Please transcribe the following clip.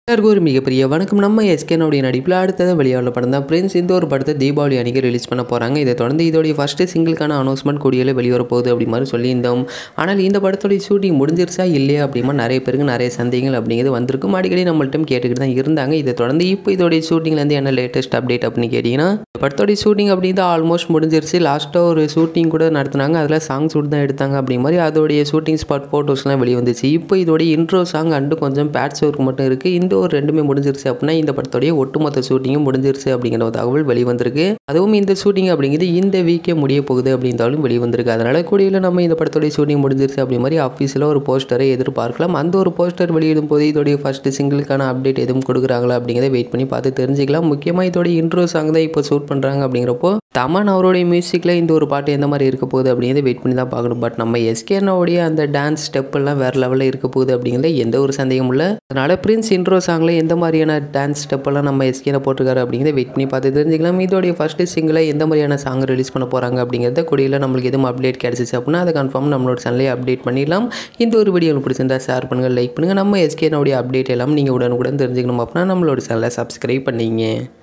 எல்லாருக்கும் ஒரு மிகப்பெரிய வணக்கம் நம்ம எஸ்கேனுடைய நடிப்பில் அடுத்தது வெளியாள படம் தான் பிரின்ஸ் இந்த ஒரு படத்தை தீபாவளி அன்றைக்கி ரிலீஸ் பண்ண போகிறாங்க இதை தொடர்ந்து இதோடைய ஃபஸ்ட்டு சிங்கிள்கான அனௌன்ஸ்மெண்ட் கூடியில் வெளிவர போகுது அப்படி மாதிரி சொல்லியிருந்தோம் ஆனால் இந்த படத்துடைய ஷூட்டிங் முடிஞ்சிருச்சா இல்லையா அப்படிமா நிறைய பேருக்கு நிறைய சந்தேகங்கள் அப்படிங்கிறது வந்திருக்கும் அடிக்கடி நம்மள்ட்ட கேட்டுக்கிட்டு தான் இருந்தாங்க இதை தொடர்ந்து இப்போ இதோடைய ஷூட்டிங்லேருந்து என்ன லேட்டஸ்ட் அப்டேட் அப்படின்னு கேட்டிங்கன்னா இந்த படத்தோடைய ஷூட்டிங் அப்படிங்கிறது ஆல்மோஸ்ட் முடிஞ்சிருச்சு லாஸ்ட்டாக ஒரு ஷூட்டிங் கூட நடத்துனாங்க அதில் சாங் ஷூட் தான் எடுத்தாங்க அப்படி மாதிரி அதோடைய ஷூட்டிங் ஸ்பாட் ஃபோட்டோஸ்லாம் வெளியே வந்துச்சு இப்போ இதோடைய இன்ட்ரோ சாங் அண்டு கொஞ்சம் பேட்ச் ஒர்க் மட்டும் இருக்குது இந்த ஒரு ரெண்டுமே முடிஞ்சிருச்சு அப்படின்னா இந்த படத்தோடைய ஒட்டுமொத்த ஷூட்டிங்கும் முடிஞ்சிருச்சு அப்படிங்கிற ஒரு தகவல் வெளிவந்திருக்கு அதுவும் இந்த ஷூட்டிங் அப்படிங்கிறது இந்த வீக்கே முடிய போகுது அப்படின்றாலும் வெளிவந்திருக்கு அதனால் கூடியில் நம்ம இந்த படத்தோடைய ஷூட்டிங் முடிஞ்சிருச்சு அப்படி மாதிரி ஆஃபீஸில் ஒரு போஸ்டரை எதிர்பார்க்கலாம் அந்த ஒரு போஸ்டர் வெளியிடும் போது இதோடைய ஃபர்ஸ்ட் சிங்கிளுக்கான அப்டேட் எதுவும் கொடுக்குறாங்களா அப்படிங்கிறத வெயிட் பண்ணி பார்த்து தெரிஞ்சுக்கலாம் முக்கியமாக இதோடைய இன்ட்ரோ சாங் தான் இப்போ ஷூட் பண்ணுறாங்க அப்படிங்கிறப்போ தமன் அவருடைய மியூசிக்கில் இந்த ஒரு பாட்டு எந்த மாதிரி இருக்க போகுது அப்படிங்கிறத வெயிட் பண்ணி தான் பார்க்கணும் பட் நம்ம எஸ்கேனோடைய அந்த டான்ஸ் ஸ்டெப் எல்லாம் வேறு லெவலில் இருக்க போகுது அப்படிங்கிறத எந்த ஒரு சந்தேகமும் இல்லை அதனால் பிரின்ஸ் இன்ட்ரோ சாங்கில் எந்த மாதிரியான டான்ஸ் ஸ்டெப் எல்லாம் நம்ம எஸ்கேனை போட்டிருக்காரு அப்படிங்கிறத வெயிட் பண்ணி பார்த்து தெரிஞ்சுக்கலாம் இதோடைய ஃபஸ்ட்டு சிங்கில் எந்த மாதிரியான சாங் ரிலீஸ் பண்ண போகிறாங்க அப்படிங்கிறத கூடியில் நம்மளுக்கு எதுவும் அப்டேட் கிடச்சிச்சு அப்படின்னா அதை கன்ஃபார்ம் நம்மளோட சேனலே அப்டேட் பண்ணிடலாம் இந்த ஒரு வீடியோ உங்களுக்கு பிடிச்சிருந்தா ஷேர் பண்ணுங்கள் லைக் பண்ணுங்கள் நம்ம எஸ்கேனோடைய அப்டேட் எல்லாம் நீங்கள் உடனுக்குடன் தெரிஞ்சுக்கணும் அப்படின்னா நம்மளோட சேனலை சப்ஸ்கிரைப் பண்ணிங்க